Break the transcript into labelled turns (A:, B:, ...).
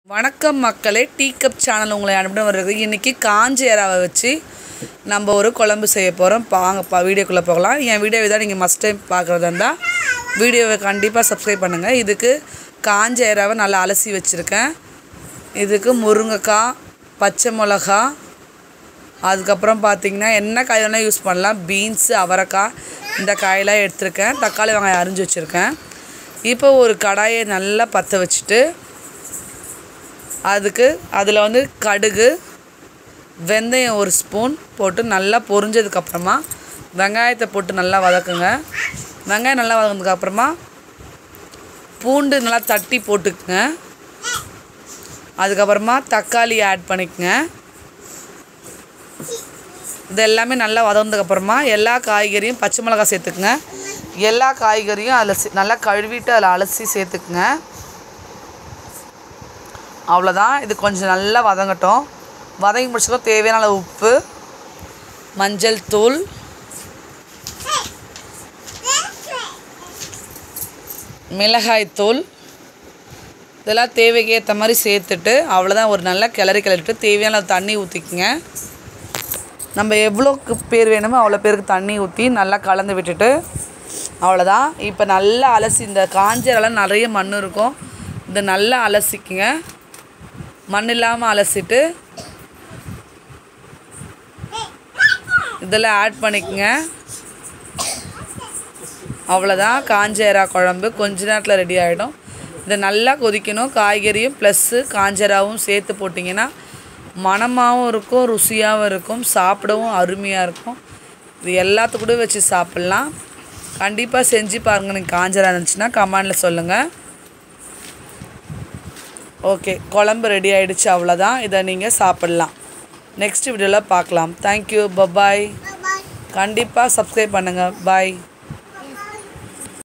A: வணக்கம் மக்களே tea cup channel உங்களை அனுப்பிட்டு வர்றது இன்றைக்கி காஞ்ச இறாவை வச்சு நம்ம ஒரு குழம்பு செய்ய போகிறோம் வாங்கப்பா வீடியோக்குள்ளே போகலாம் என் வீடியோவை தான் நீங்கள் மஸ்ட் டைம் பார்க்குறதா இருந்தால் வீடியோவை கண்டிப்பாக சப்ஸ்கிரைப் பண்ணுங்கள் இதுக்கு காஞ்ச இறாவை நல்லா அலசி வச்சுருக்கேன் இதுக்கு முருங்கைக்காய் பச்சை மிளகா அதுக்கப்புறம் பார்த்தீங்கன்னா என்ன காய் வேணால் யூஸ் பண்ணலாம் பீன்ஸு அவரைக்காய் இந்த காயெல்லாம் எடுத்திருக்கேன் தக்காளி வெங்காயம் அரிஞ்சு வச்சுருக்கேன் இப்போ ஒரு கடாயை நல்லா பற்ற வச்சுட்டு அதுக்கு அதில் வந்து கடுகு வெந்தயம் ஒரு ஸ்பூன் போட்டு நல்லா பொரிஞ்சதுக்கப்புறமா வெங்காயத்தை போட்டு நல்லா வதக்குங்க வெங்காயம் நல்லா வதங்கினதுக்கப்புறமா பூண்டு நல்லா தட்டி போட்டுக்குங்க அதுக்கப்புறமா தக்காளி ஆட் பண்ணிக்கங்க இது எல்லாமே நல்லா வதந்ததுக்கப்புறமா எல்லா காய்கறியும் பச்சை மிளகாய் சேர்த்துக்குங்க எல்லா காய்கறியும் அதில் சே- நல்லா கழுவிட்டு அதில் அலசி சேர்த்துக்குங்க அவ்வளோதான் இது கொஞ்சம் நல்லா வதங்கட்டும் வதங்கி முடிச்சதும் தேவையான அளவு உப்பு மஞ்சள் தூள் மிளகாய் தூள் இதெல்லாம் தேவைக்கு ஏற்ற மாதிரி சேர்த்துட்டு அவ்வளோதான் ஒரு நல்லா கிளறி கிளறிட்டு தேவையான அளவு தண்ணி ஊற்றிக்குங்க நம்ம எவ்வளோக்கு பேர் வேணுமோ அவ்வளோ பேருக்கு தண்ணி ஊற்றி நல்லா கலந்து விட்டுட்டு அவ்வளோதான் இப்போ நல்லா அலசி இந்த காஞ்சரெல்லாம் நிறைய மண் இருக்கும் இதை நல்லா அலசிக்குங்க மண் இல்லாமல் அலசிட்டு இதெல்லாம் ஆட் பண்ணிக்கங்க அவ்வளோதான் காஞ்ச எறா குழம்பு கொஞ்ச நேரத்தில் ரெடி ஆகிடும் இதை நல்லா கொதிக்கணும் காய்கறியும் ப்ளஸ்ஸு காஞ்சராவும் சேர்த்து போட்டிங்கன்னா மணமாகவும் இருக்கும் ருசியாகவும் இருக்கும் சாப்பிடவும் அருமையாக இருக்கும் இது எல்லாத்து கூட வச்சு சாப்பிட்லாம் கண்டிப்பாக செஞ்சு பாருங்கள் நீங்கள் காஞ்சரா இருந்துச்சுன்னா கமெண்டில் சொல்லுங்கள் ஓகே குழம்பு ரெடி ஆயிடுச்சு அவ்வளோதான் இதை நீங்கள் சாப்பிட்லாம் நெக்ஸ்ட் வீடியோவில் பார்க்கலாம் தேங்க்யூ பபாய் கண்டிப்பாக சப்ஸ்கிரைப் பண்ணுங்கள் பாய்